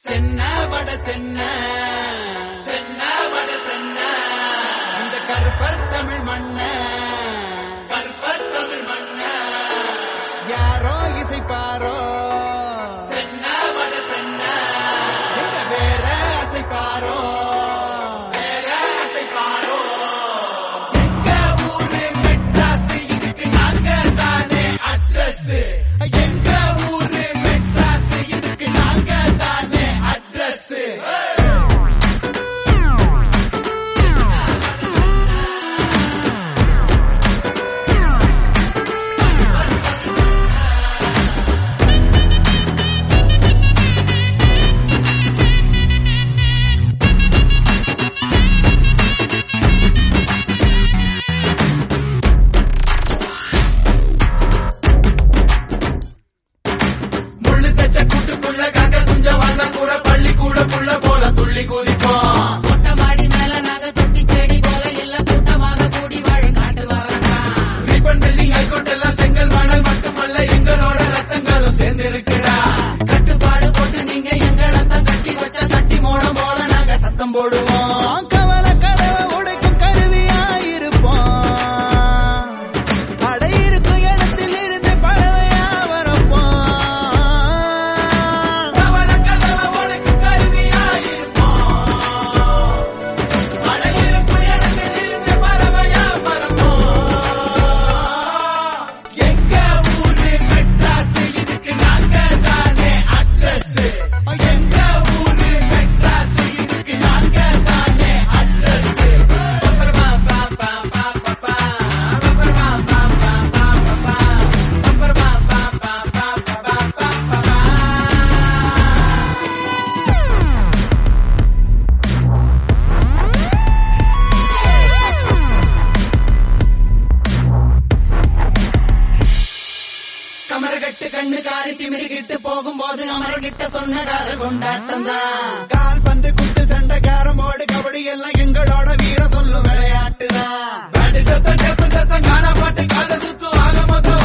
சென்ன வட சென்ன சென்ன வட சென்ன இந்த கருப்பர் தமிழ் மண்ண கருப்பர் தமிழ் மண்ண யாரோ இசைப்பாரோ சென்ன வட சென்ன எங்க வேற அசைப்பாரோ வேற அசைப்பாரோ எங்க ஊரு மெட்ராஸ் இதுக்கு நாங்க தானே அட்ரஸ் எங்க ஊரு மெட்ராஸ் இதுக்கு நாங்க தானே அட்ரஸ் முள்ளு தச்ச கூட்டுக்குள்ள காக்க துஞ்ச வந்தா கூட பள்ளி கூட புள்ள போல துள்ளி குதிப்போம் மொட்டை மாடி மேல நாங்க தொட்டி செடி போல எல்லாம் கூட்டமாக கூடி வாழ காட்டு வரட்டா ரிப்பன் பில்டிங் ஹைகோர்ட் எல்லாம் செங்கல் மணல் மட்டுமல்ல எங்களோட ரத்தங்களும் சேர்ந்து இருக்குடா கட்டுப்பாடு போட்டு நீங்க எங்களத்தான் கட்டி வச்ச சட்டி மோடம் போல நாங்க சத்தம் போடுவோம் கவல கதவை உடைக்கும் கருவியாயிருப்போம் அடை இருக்கும் இடத்தில் இருந்து பறவையா வரப்போம் கவல கதவை உடைக்கும் கருவியாயிருப்போம் அடை இருக்கும் இடத்தில் இருந்து பறவையா வரப்போம் எங்க ஊரு மெட்ராஸ் இதுக்கு நாங்க தானே அட்ரஸ் எங்க ஊரு மெட்ராஸ் இதுக்கு நாங்க தானே அட்ரஸ் கமரகட்டு கண்ணு காரி திமிரிக்கிட்டு போகும்போது அமரகிட்ட சொன்ன கதை கொண்டாட்டம் தான் கால் பந்து குத்து சண்டை கேரம்போர்டு கபடி எல்லாம் எங்களோட வீர சொல்லும் விளையாட்டு தான் சத்தம் டெப்பு சத்தம் காண பாட்டு காத சுத்து ஆக மொத்தம்